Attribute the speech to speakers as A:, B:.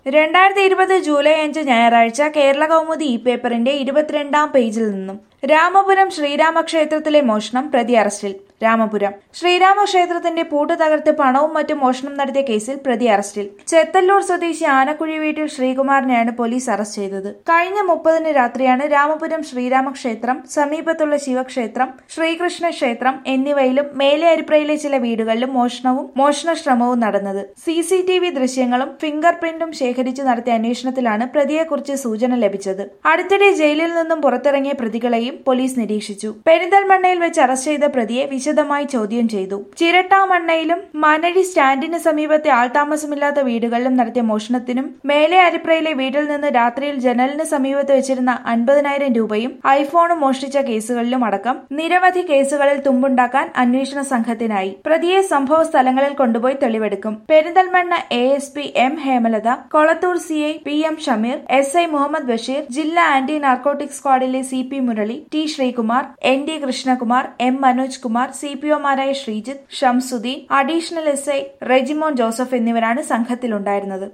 A: രണ്ടായിരത്തി ഇരുപത് ജൂലൈ അഞ്ച് ഞായറാഴ്ച കേരള കൗമുദി ഇ പേപ്പറിന്റെ ഇരുപത്തിരണ്ടാം പേജിൽ നിന്നും രാമപുരം ശ്രീരാമക്ഷേത്രത്തിലെ മോഷണം പ്രതി അറസ്റ്റിൽ രാമപുരം ശ്രീരാമക്ഷേത്രത്തിന്റെ പൂട്ട് തകർത്ത് പണവും മറ്റും മോഷണം നടത്തിയ കേസിൽ പ്രതി അറസ്റ്റിൽ ചെത്തല്ലൂർ സ്വദേശി ആനക്കുഴി വീട്ടിൽ ശ്രീകുമാറിനെയാണ് പോലീസ് അറസ്റ്റ് ചെയ്തത് കഴിഞ്ഞ മുപ്പതിന് രാത്രിയാണ് രാമപുരം ശ്രീരാമക്ഷേത്രം സമീപത്തുള്ള ശിവക്ഷേത്രം ശ്രീകൃഷ്ണ ക്ഷേത്രം എന്നിവയിലും മേലെ അരിപ്രയിലെ ചില വീടുകളിലും മോഷണവും മോഷണ ശ്രമവും നടന്നത് സി സി ടി വി ദൃശ്യങ്ങളും ഫിംഗർ പ്രിന്റും ശേഖരിച്ചു നടത്തിയ അന്വേഷണത്തിലാണ് പ്രതിയെക്കുറിച്ച് സൂചന ലഭിച്ചത് അടുത്തിടെ ജയിലിൽ നിന്നും പുറത്തിറങ്ങിയ പ്രതികളെയും പോലീസ് നിരീക്ഷിച്ചു പെരിന്തൽമണ്ണയിൽ വെച്ച് അറസ്റ്റ് ചെയ്ത പ്രതിയെ വിശദമായി ചോദ്യം ചെയ്തു ചിരട്ടാമണ്ണയിലും മനഴി സ്റ്റാൻഡിന് സമീപത്തെ ആൾതാമസമില്ലാത്ത വീടുകളിലും നടത്തിയ മോഷണത്തിനും മേലെ അരിപ്രയിലെ വീട്ടിൽ നിന്ന് രാത്രിയിൽ ജനലിന് സമീപത്ത് വെച്ചിരുന്ന അൻപതിനായിരം രൂപയും ഐഫോണും മോഷ്ടിച്ച കേസുകളിലും അടക്കം നിരവധി കേസുകളിൽ തുമ്പുണ്ടാക്കാൻ അന്വേഷണ സംഘത്തിനായി പ്രതിയെ സംഭവ സ്ഥലങ്ങളിൽ കൊണ്ടുപോയി തെളിവെടുക്കും Perinthalmanna A S P M Hemalatha Kolathur C I P M Shameer S I Muhammad Basheer ജില്ലാ ആന്റി നാർക്കോട്ടിക് സ്ക്വാഡിലെ C P Murali T Sreekumar N D Krishnakumar M Manoj Kumar C P ഒമാരായ Sreejith Shamsuddin additional S I Rejimon Joseph എന്നിവരാണ് സംഘത്തിലുണ്ടായിരുന്നത്